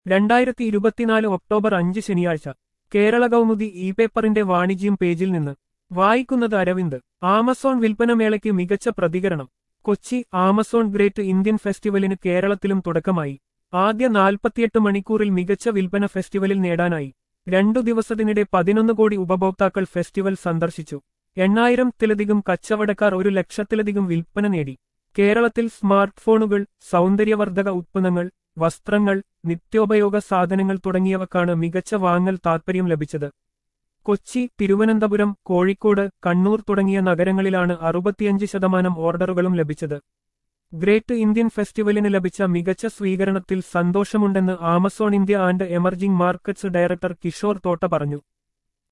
രണ്ടായിരത്തി ഇരുപത്തിനാല് ഒക്ടോബർ അഞ്ച് ശനിയാഴ്ച കേരള കൗമുദി ഇ പേപ്പറിന്റെ വാണിജ്യം പേജിൽ നിന്ന് വായിക്കുന്നത് അരവിന്ദ് ആമസോൺ വിൽപ്പനമേളയ്ക്ക് മികച്ച പ്രതികരണം കൊച്ചി ആമസോൺ ഗ്രേറ്റ് ഇന്ത്യൻ ഫെസ്റ്റിവലിന് കേരളത്തിലും തുടക്കമായി ആദ്യ നാൽപ്പത്തിയെട്ട് മണിക്കൂറിൽ മികച്ച വിൽപ്പന ഫെസ്റ്റിവലിൽ നേടാനായി രണ്ടു ദിവസത്തിനിടെ പതിനൊന്ന് കോടി ഉപഭോക്താക്കൾ ഫെസ്റ്റിവൽ സന്ദർശിച്ചു എണ്ണായിരത്തിലധികം കച്ചവടക്കാർ ഒരു ലക്ഷത്തിലധികം വിൽപ്പന നേടി കേരളത്തിൽ സ്മാർട്ട് ഫോണുകൾ സൗന്ദര്യവർദ്ധക ഉത്പന്നങ്ങൾ വസ്ത്രങ്ങൾ നിത്യോപയോഗ സാധനങ്ങൾ തുടങ്ങിയവക്കാണ് മികച്ച വാങ്ങൽ താൽപ്പര്യം ലഭിച്ചത് കൊച്ചി തിരുവനന്തപുരം കോഴിക്കോട് കണ്ണൂർ തുടങ്ങിയ നഗരങ്ങളിലാണ് അറുപത്തിയഞ്ച് ശതമാനം ഓർഡറുകളും ലഭിച്ചത് ഗ്രേറ്റ് ഇന്ത്യൻ ഫെസ്റ്റിവലിന് ലഭിച്ച മികച്ച സ്വീകരണത്തിൽ സന്തോഷമുണ്ടെന്ന് Amazon India and emerging markets director Kishore Thota പറഞ്ഞു